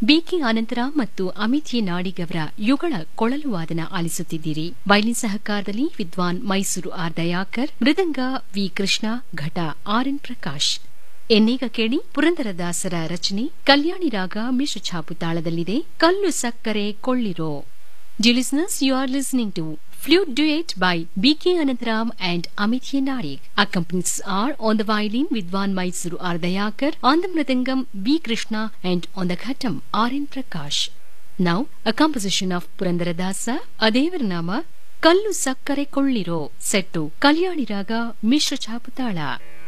BK ಅನಂತರ ಮತ್ತು Amit A Nadig ಅವರ ಯುಗಳ ಕೊಳಲು ವಾದನ ಆಲಿಸುತ್ತಿದ್ದೀರಿ ವೈಲಿನ್ ಸಹಕಾರದಲ್ಲಿ ವಿದ್ವಾನ್ ಮೈಸೂರು ಆರ್ ದಯಾಕರ್ ಮೃದಂಗ ವಿ ಕೃಷ್ಣ ಘಟ ಆರ್ ಎನ್ ಪ್ರಕಾಶ್ ಎನ್ನೀಗ ಕೇಳಿ ಪುರಂದರದಾಸರ ರಚನೆ ಕಲ್ಯಾಣಿ ರಾಗ ಮಿಶ್ರ ಛಾಪು ತಾಳದಲ್ಲಿದೆ ಕಲ್ಲು ಸಕ್ಕರೆ ಕೊಳ್ಳಿರೋ Dear listeners, you are listening to Flute Duet by B.K. Anantram and Amit Narik. Accompanies are on the violin Vidwan Mysuru R. Dayakar, on the mridangam B. Krishna and on the khatam R. N. Prakash. Now, a composition of Purandaradasa, Adevarnama, Kallu Sakkare Kolliro, set to Kalyani Raga Mishra Chaputala.